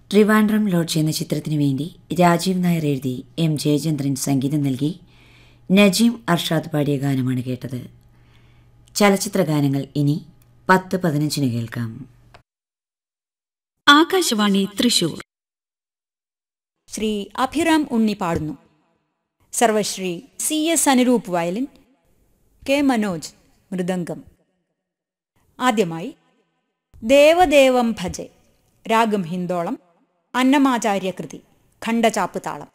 Trivandrum lodge എന്ന ചിത്രത്തിനു വേണ്ടി രാജീവ് നായർ എഴുതി എം ജയചന്ദ്രൻ സംഗീതം നൽകി നജീം അർഷാദ് പാടിയ ഗാനമാണ് കേട്ടത് ചലച്ചിത്ര ഗാനങ്ങൾ ഇനി പത്ത് പതിനഞ്ചിന് കേൾക്കാം ആകാശവാണി തൃശൂർ ശ്രീ അഭിറാം ഉണ്ണി പാടുന്നു Sarvashri C S Anuroop violin K Manoj mridangam ആദ്യമായി ദേവദേവം ഭജെ രാഗം ഹിന്ദോളം അന്നമാചാര്യകൃതി ഖണ്ഡചാപ്പ് താളം